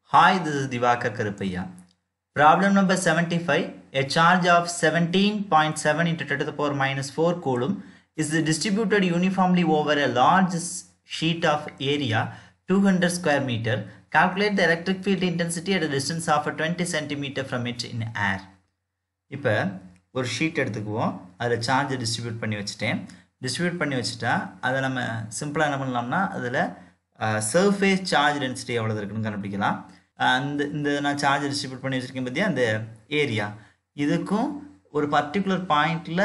Hi, this is Divakar Karupaya. Problem number 75. A charge of 17.7 into 10 to the power minus 4 coulomb is distributed uniformly over a large s- sheet of area 200 square meter. Calculate the electric field intensity at a distance of 20 centimeter from it in air. இப்போ ஒரு sheet எடுத்துக்குவோம் அதில் சார்ஜை distribute பண்ணி வச்சுட்டேன் distribute பண்ணி வச்சுட்டா அதை நம்ம சிம்பிளாக என்ன பண்ணலாம்னா அதில் சர்ஃபேஸ் சார்ஜ் டென்சிட்டி எவ்வளோ இருக்குன்னு கண்டுபிடிக்கலாம் அஹ் அந்த இந்த நான் சார்ஜ் டிஸ்ட்ரிபியூட் பண்ணி வச்சுருக்கேன் பற்றியா அந்த ஏரியா இதுக்கும் ஒரு பர்டிகுலர் பாயிண்டில்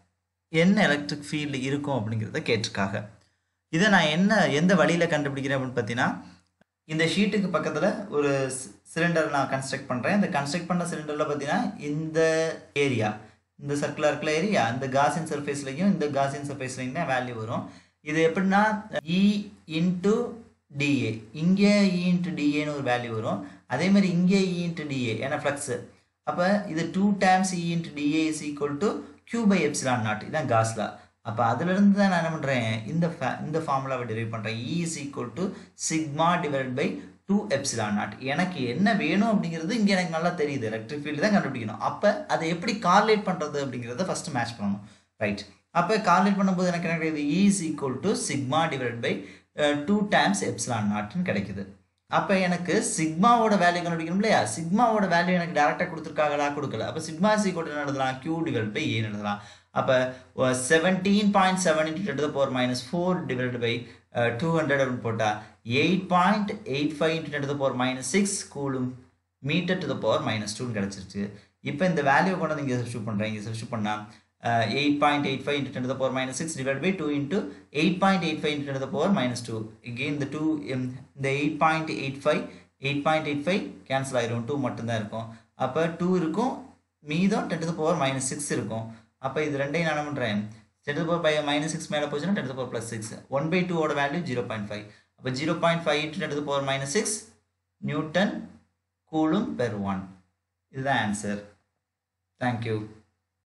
என்ன எலக்ட்ரிக் ஃபீல்டு இருக்கும் அப்படிங்கிறத கேட்டிருக்காங்க இதை நான் என்ன எந்த வழியில் கண்டுபிடிக்கிறேன் அப்படின்னு பார்த்தீங்கன்னா இந்த ஷீட்டுக்கு பக்கத்தில் ஒரு சிலிண்டர் நான் கன்ஸ்ட்ரக்ட் பண்ணுறேன் இந்த கன்ஸ்ட்ரக்ட் பண்ண சிலிண்டரில் பார்த்தீங்கன்னா இந்த ஏரியா இந்த சர்க்குலர் இருக்கிற ஏரியா இந்த காசின் சர்ஃபேஸ்லையும் இந்த காசின் சர்ஃபேஸ்லையும் தான் வேல்யூ வரும் இது எப்படின்னா இ இன்ட்டு டிஏ இங்கே இ இன்ட்டு டிஏன்னு ஒரு வேல்யூ வரும் அதே மாதிரி இங்கே இ இன்ட்டு டிஏ ஏன்னா ஃப்ளக்ஸு அப்போ இது two times E into D A is equal to Q by epsilon naught இதான் காஸ்லா அப்போ அதுலேருந்து தான் நான் என்ன பண்ணுறேன் இந்த fa இந்த ஃபார்முலாவை டெரிவ் பண்ணுறேன் E is equal to sigma divide by two epsilon naught எனக்கு என்ன வேணும் அப்படிங்கிறது இங்கே எனக்கு நல்லா தெரியுது எலக்ட்ரிக் ஃபீல்டு தான் கண்டுபிடிக்கணும் அப்போ அதை எப்படி கார்லேட் பண்ணுறது அப்படிங்கிறத ஃபஸ்ட்டு மேட்ச் பண்ணணும் ரைட் அப்போ கார்லேட் பண்ணும்போது எனக்கு என்ன கிடைக்குது E is equal to sigma divide by two times epsilon நாட்னு கிடைக்குது அப்போ எனக்கு சிக்மாவோட வேல்யூ கண்டுபிடிக்கணும் இல்லையா சிக்மாவோட வேல்யூ எனக்கு டேரெக்டாக கொடுத்துருக்காங்களா கொடுக்கல அப்போ சிக்மா சீக்கோட் என்ன எழுதலாம் கியூ டிவைட் பை ஏ எழுதலாம் அப்போ seventeen point seven into ten power minus four divide by two hundred அப்படின்னு போட்டால் eight point eight five into ten power minus six coulomb metre to the power minus டூன்னு கிடச்சிருச்சு இப்போ இந்த value கொண்டு வந்து இங்கே சப்ஸ்டியூட் பண்ணுறேன் இங்கே சப்ஸ்டியூட் பண்ணால் eight point eight five into ten the power minus six divide by two into eight point eight five into ten the power minus two again இந்த டூ இந்த eight point eight five eight point eight five cancel ஆயிரும் two மட்டும்தான் இருக்கும் அப்போ two இருக்கும் மீதம் ten the power minus six இருக்கும் அப்போ இது ரெண்டையும் நான் என்ன பண்ணுறேன் ten power by minus six மேலே போச்சுன்னா ten power plus six one by டூவோட வேல்யூ ஜீரோ பாயிண்ட் ஃபைவ் அப்போ zero point five into ten power minus six newton coulomb per one இதுதான் ஆன்சர் தேங்க்யூ